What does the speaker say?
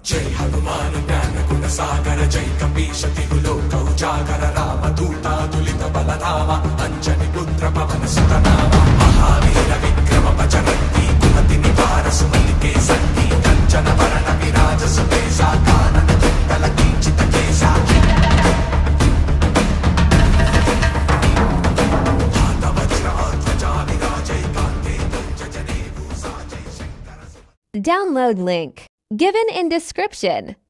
జై హనుమాను జ్ఞాన గుణ సాగర జై కపీశ తిరులో కౌజాగర రామ దూతాదులిత బలరామ అంజని పుత్ర పవన సుతనామ మహావీర విక్రమ పచరంతి కుమతి నివార సుమలికే సంతి కంచన వరణ విరాజ సుపేశ కానన కుండల కించిత కేశ హాత వజ్ర ధ్వజా విరాజై కాంతే జనే భూసా జై Shankara Download link given in description.